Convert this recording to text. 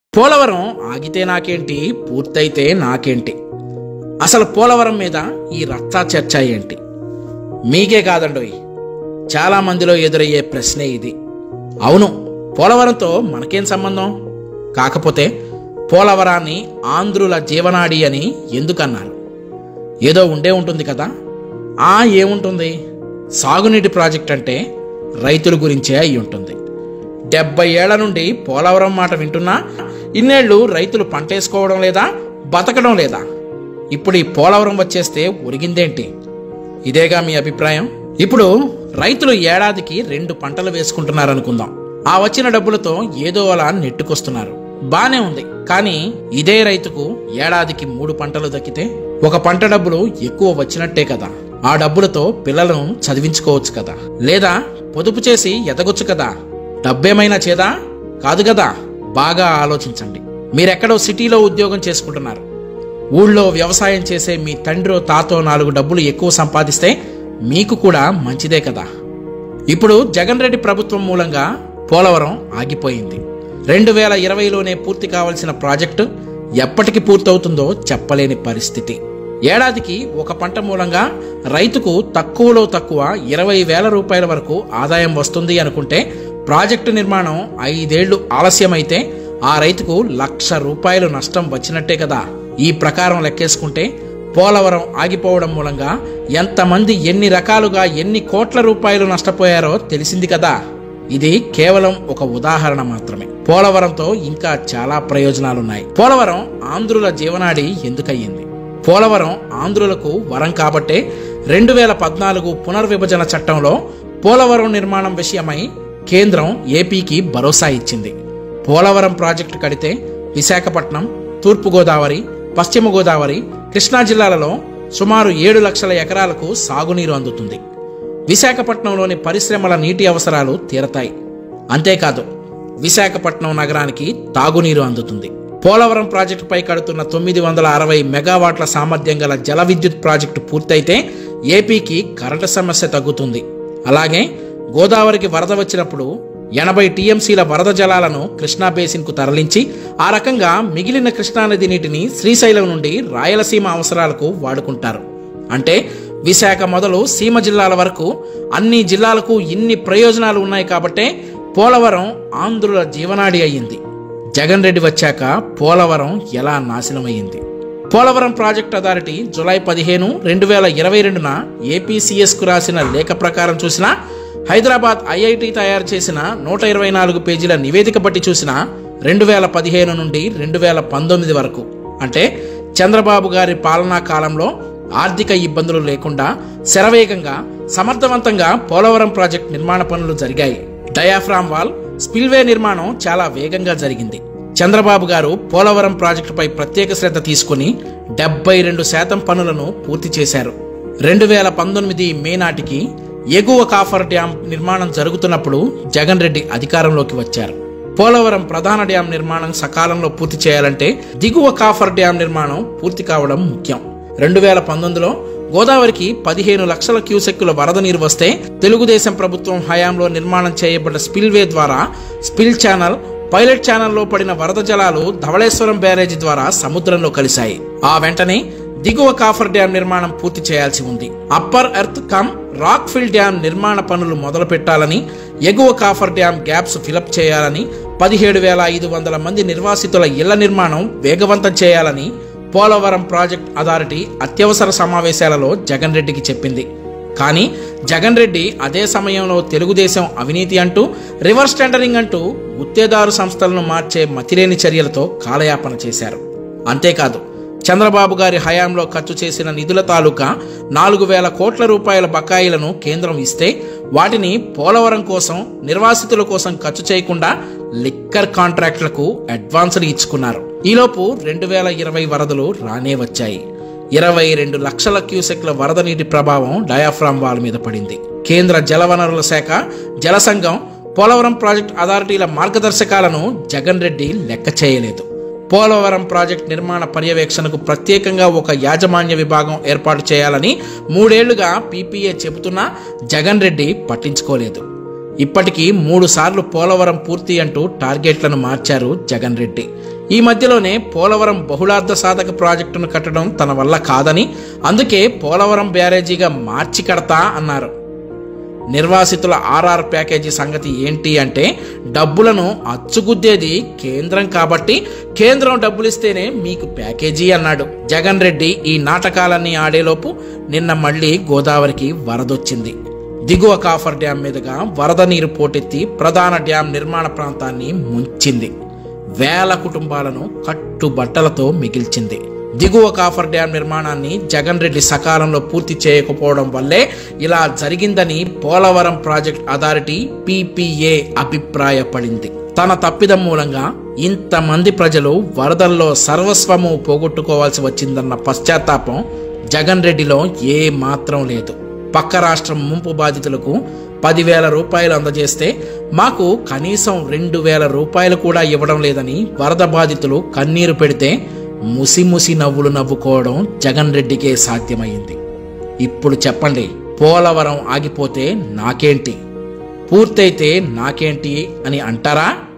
పోలవరం ఆగితే నాకేంటి పూర్తయితే నాకేంటి అసలు పోలవరం మీద ఈ రచ్చా చర్చ ఏంటి మీకే కాదండోయ్ చాలా మందిలో ఎదురయ్యే ప్రశ్నే ఇది అవును పోలవరంతో మనకేం సంబంధం కాకపోతే పోలవరాన్ని ఆంధ్రుల జీవనాడి అని ఎందుకన్నారు ఏదో ఉండే ఉంటుంది కదా ఆ ఏముంటుంది సాగునీటి ప్రాజెక్ట్ అంటే రైతుల గురించే అయి ఉంటుంది డెబ్బై ఏళ్ల నుండి పోలవరం మాట వింటున్నా ఇన్నేళ్లు రైతులు పంటేసుకోవడం లేదా బతకడం లేదా ఇప్పుడు ఈ పోలవరం వచ్చేస్తే ఒరిగిందేంటి ఇదేగా మీ అభిప్రాయం ఇప్పుడు రైతులు ఏడాదికి రెండు పంటలు వేసుకుంటున్నారు అనుకుందాం ఆ వచ్చిన డబ్బులతో ఏదో అలా నెట్టుకొస్తున్నారు బానే ఉంది కానీ ఇదే రైతుకు ఏడాదికి మూడు పంటలు దక్కితే ఒక పంట డబ్బులు ఎక్కువ వచ్చినట్టే కదా ఆ డబ్బులతో పిల్లలను చదివించుకోవచ్చు కదా లేదా పొదుపు చేసి ఎదగొచ్చు కదా డబ్బేమైనా చేదా కాదు కదా బాగా ఆలోచించండి మీరెక్కడో సిటీలో ఉద్యోగం చేసుకుంటున్నారు ఊళ్ళో వ్యవసాయం చేసే మీ తండ్రో తాతో నాలుగు డబ్బులు ఎక్కువ సంపాదిస్తే మీకు కూడా మంచిదే కదా ఇప్పుడు జగన్ రెడ్డి ప్రభుత్వం మూలంగా పోలవరం ఆగిపోయింది రెండు వేల ఇరవైలోనే పూర్తి కావాల్సిన ప్రాజెక్టు ఎప్పటికి పూర్తవుతుందో చెప్పలేని పరిస్థితి ఏడాదికి ఒక పంట మూలంగా రైతుకు తక్కువలో తక్కువ ఇరవై వేల రూపాయల వరకు ఆదాయం వస్తుంది అనుకుంటే ప్రాజెక్టు నిర్మాణం ఐదేళ్లు ఆలస్యమైతే ఆ రైతుకు లక్ష రూపాయలు నష్టం వచ్చినట్టే కదా ఈ ప్రకారం లెక్కేసుకుంటే పోలవరం ఆగిపోవడం మూలంగా ఎంతమంది ఎన్ని రకాలుగా ఎన్ని కోట్ల రూపాయలు నష్టపోయారో తెలిసింది కదా ఇది కేవలం ఒక ఉదాహరణ మాత్రమే పోలవరంతో ఇంకా చాలా ప్రయోజనాలున్నాయి పోలవరం ఆంధ్రుల జీవనాడి ఎందుకయ్యింది పోలవరం ఆంధ్రులకు వరం కాబట్టే రెండు వేల పద్నాలుగు పునర్విభజన చట్టంలో పోలవరం నిర్మాణం విషయమై కేంద్రం ఏపీకి భరోసా ఇచ్చింది పోలవరం ప్రాజెక్టు కడితే విశాఖపట్నం తూర్పుగోదావరి పశ్చిమ గోదావరి కృష్ణా జిల్లాలలో సుమారు ఏడు లక్షల ఎకరాలకు సాగునీరు అందుతుంది విశాఖపట్నంలోని పరిశ్రమల నీటి అవసరాలు తీరతాయి అంతేకాదు విశాఖపట్నం నగరానికి తాగునీరు అందుతుంది పోలవరం ప్రాజెక్టుపై కడుతున్న తొమ్మిది వందల అరవై మెగావాట్ల సామర్థ్యం గల జల విద్యుత్ ప్రాజెక్టు పూర్తయితే ఏపీకి కరెంటు సమస్య తగ్గుతుంది అలాగే గోదావరికి వరద వచ్చినప్పుడు ఎనభై టీఎంసీల వరద జలాలను కృష్ణా బేసిన్కు తరలించి ఆ రకంగా మిగిలిన కృష్ణానది నీటిని శ్రీశైలం నుండి రాయలసీమ అవసరాలకు వాడుకుంటారు అంటే విశాఖ మొదలు సీమ జిల్లాల వరకు అన్ని జిల్లాలకు ఇన్ని ప్రయోజనాలు ఉన్నాయి కాబట్టే పోలవరం ఆంధ్రుల జీవనాడి అయ్యింది జగన్ రెడ్డి వచ్చాక పోలవరం ఎలా నాశనమయ్యింది పోలవరం ప్రాజెక్ట్ అథారిటీ జులై పదిహేను రెండు వేల ఇరవై రెండున ఏపీసీఎస్కు రాసిన లేఖ ప్రకారం చూసినా హైదరాబాద్ ఐఐటి తయారు చేసిన నూట ఇరవై నాలుగు పేజీల నివేదిక బట్టి చూసిన రెండు వేల పదిహేను నుండి రెండు వేల పంతొమ్మిది వరకు అంటే చంద్రబాబు గారి పాలనా కాలంలో ఆర్థిక ఇబ్బందులు లేకుండా శరవేగంగా సమర్థవంతంగా పోలవరం ప్రాజెక్ట్ నిర్మాణ పనులు జరిగాయి డయాఫ్రామ్ వాల్ స్పిల్వే నిర్మాణం చాలా వేగంగా జరిగింది చంద్రబాబు గారు పోలవరం ప్రాజెక్టుపై ప్రత్యేక శ్రద్ధ తీసుకుని డెబ్బై రెండు శాతం పనులను పూర్తి చేశారు రెండు వేల పంతొమ్మిది మే నాటికి ఎగువ కాఫర్ డ్యాం నిర్మాణం జరుగుతున్నప్పుడు జగన్ రెడ్డి అధికారంలోకి వచ్చారు పోలవరం ప్రధాన డ్యాం నిర్మాణం సకాలంలో పూర్తి చేయాలంటే దిగువ కాఫర్ డ్యాం నిర్మాణం పూర్తి కావడం ముఖ్యం రెండు వేల పంతొమ్మిదిలో గోదావరికి పదిహేను లక్షల క్యూసెక్కుల వరద నీరు వస్తే తెలుగుదేశం ప్రభుత్వం హయాంలో నిర్మాణం చేయబడ్డ స్పిల్వే ద్వారా స్పిల్ ఛానల్ పైలట్ ఛానల్లో పడిన వరద జలాలు ధవళేశ్వరం బ్యారేజీ ద్వారా సముద్రంలో కలిశాయి ఆ వెంటనే దిగువ కాఫర్ డ్యాం నిర్మాణం పూర్తి చేయాల్సి ఉంది upper earth cum rock fill dam నిర్మాణ పనులు మొదలు పెట్టాలని ఎగువ కాఫర్ డ్యాం గ్యాప్స్ ఫిలప్ చేయాలని పదిహేడు వేల ఐదు వందల మంది నిర్వాసితుల ఇళ్ల నిర్మాణం వేగవంతం చేయాలని పోలవరం ప్రాజెక్ట్ అథారిటీ అత్యవసర సమావేశాలలో జగన్ రెడ్డికి చెప్పింది కానీ జగన్ రెడ్డి అదే సమయంలో తెలుగుదేశం అవినీతి అంటూ రివర్స్ టెండరింగ్ అంటూ గుత్తేదారు సంస్థలను మార్చే మతిలేని చర్యలతో కాలయాపన చేశారు అంతేకాదు చంద్రబాబు గారి హయాంలో ఖర్చు చేసిన నిధుల తాలూకా నాలుగు వేల కోట్ల రూపాయల బకాయిలను కేంద్రం ఇస్తే వాటిని పోలవరం కోసం నిర్వాసితుల కోసం ఖర్చు చేయకుండా లిక్కర్ కాంట్రాక్టులకు అడ్వాన్సులు ఇచ్చుకున్నారు ఈలోపు రెండు వేల ఇరవై వరదలు రానే వచ్చాయి ఇరవై రెండు లక్షల క్యూసెక్ల వరద నీటి ప్రభావం డయాఫ్రామ్ వాల్ మీద పడింది కేంద్ర జలవనరుల శాఖ జలసంఘం పోలవరం ప్రాజెక్ట్ అథారిటీల మార్గదర్శకాలను జగన్ రెడ్డి లెక్క చేయలేదు పోలవరం ప్రాజెక్ట్ నిర్మాణ పర్యవేక్షణకు ప్రత్యేకంగా ఒక యాజమాన్య విభాగం ఏర్పాటు చేయాలని మూడేళ్లుగా పీపీఏ చెబుతున్నా జగన్ రెడ్డి పట్టించుకోలేదు ఇప్పటికీ మూడు సార్లు పోలవరం పూర్తి అంటూ టార్గెట్లను మార్చారు జగన్ రెడ్డి ఈ మధ్యలోనే పోలవరం బహుళార్థ సాధక ప్రాజెక్టును కట్టడం తన వల్ల కాదని అందుకే పోలవరం బ్యారేజీగా మార్చి కడతా అన్నారు నిర్వాసితుల ఆర్ఆర్ ప్యాకేజీ సంగతి ఏంటి అంటే డబ్బులను అచ్చుగుద్దేది కేంద్రం కాబట్టి కేంద్రం డబ్బులిస్తేనే మీకు ప్యాకేజీ అన్నాడు జగన్ రెడ్డి ఈ నాటకాలన్నీ ఆడేలోపు నిన్న మళ్ళీ గోదావరికి వరదొచ్చింది దిగువ కాఫర్ డ్యాం మీదుగా వరద నీరు పోటెత్తి ప్రధాన డ్యాం నిర్మాణ ప్రాంతాన్ని ముంచింది వేల కుటుంబాలను కట్టుబట్టలతో మిగిల్చింది దిగువ కాఫర్ డ్యాం నిర్మాణాన్ని జగన్ రెడ్డి సకాలంలో పూర్తి చేయకపోవడం వల్లే ఇలా జరిగిందని పోలవరం ప్రాజెక్ట్ అథారిటీ పీపీఏ అభిప్రాయపడింది తన తప్పిదం మూలంగా ఇంతమంది ప్రజలు వరదల్లో సర్వస్వము పోగొట్టుకోవాల్సి వచ్చిందన్న పశ్చాత్తాపం జగన్ రెడ్డిలో ఏ మాత్రం లేదు పక్క రాష్ట్రం ముంపు బాధితులకు పదివేల రూపాయలు అందజేస్తే మాకు కనీసం రెండు వేల రూపాయలు కూడా ఇవ్వడం లేదని వరద బాధితులు కన్నీరు పెడితే ముసిముసి నవ్వులు నవ్వుకోవడం జగన్ రెడ్డికే సాధ్యమైంది ఇప్పుడు చెప్పండి పోలవరం ఆగిపోతే నాకేంటి పూర్తయితే నాకేంటి అని అంటారా